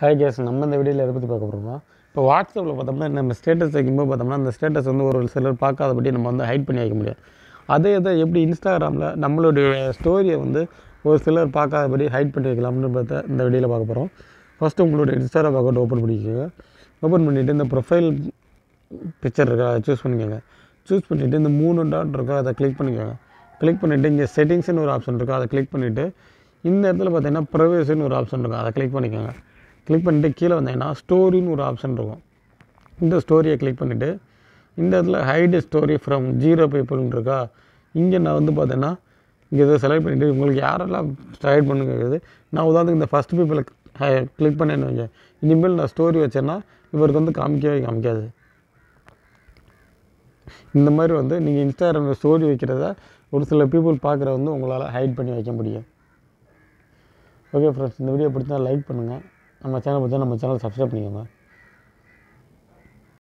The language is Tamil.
ஹாய் கேஸ் நம்ம இந்த வீடியோவில் எதை பற்றி பார்க்க போகிறோம்னா இப்போ வாட்ஸ்அப்பில் பார்த்தோம்னா நம்ம ஸ்டேட்டஸ் வைக்கும்போது பார்த்தோம்னா அந்த ஸ்டேட்டஸ் வந்து ஒரு சிலர் பார்க்காதபடி நம்ம வந்து ஹைட் பண்ணி வைக்க முடியும் அதே இதை எப்படி இன்ஸ்டாகிராமில் நம்மளுடைய ஸ்டோரியை வந்து ஒரு சிலர் பார்க்காதபடி ஹைட் பண்ணி வைக்கலாம்னு பார்த்தா இந்த வீடியோவில் பார்க்க போகிறோம் ஃபஸ்ட்டு உங்களோட இன்ஸ்டாகிராம் அக்கௌண்ட் ஓப்பன் பண்ணிக்கோங்க ஓப்பன் பண்ணிவிட்டு இந்த ப்ரொஃபைல் பிக்சர் இருக்கா அதை சூஸ் பண்ணிக்கோங்க சூஸ் பண்ணிவிட்டு இந்த மூணு டாட் இருக்கா அதை கிளிக் பண்ணிக்கோங்க கிளிக் பண்ணிவிட்டு இங்கே செட்டிங்ஸ்னு ஒரு ஆப்ஷன் இருக்கா அதை கிளிக் பண்ணிவிட்டு இந்த இடத்துல பார்த்தீங்கன்னா ப்ரைவேசின்னு ஒரு ஆப்ஷன் இருக்கும் அதை கிளிக் பண்ணிக்கோங்க கிளிக் பண்ணிவிட்டு கீழே வந்தீங்கன்னா ஸ்டோரின்னு ஒரு ஆப்ஷன் இருக்கும் இந்த ஸ்டோரியை கிளிக் பண்ணிவிட்டு இந்த இடத்துல ஹைடு ஸ்டோரி ஃப்ரம் ஜீரோ பீப்புள்னு இருக்கா இங்கே நான் வந்து பார்த்தீங்கன்னா இங்கே இதை செலக்ட் பண்ணிவிட்டு உங்களுக்கு யாரெல்லாம் ஹைட் பண்ணுங்கிறது நான் உதாரணத்துக்கு இந்த ஃபஸ்ட் பீப்புளை கிளிக் பண்ணேன்னு வைங்க இனிமேல் நான் ஸ்டோரி வச்சேன்னா இவருக்கு வந்து காமிக்கவே காமிக்காது இந்த மாதிரி வந்து நீங்கள் இன்ஸ்டாகிராமில் ஸ்டோரி வைக்கிறத ஒரு சில பீப்புள் பார்க்குற வந்து உங்களால் ஹைட் பண்ணி வைக்க முடியும் ஓகே ஃப்ரெண்ட்ஸ் இந்த வீடியோ பிடிச்சா லைக் பண்ணுங்கள் நம்ம சேனல் பிடிச்சா நம்ம சேனல் சப்ஸ்கிரைப் பண்ணிக்கோங்க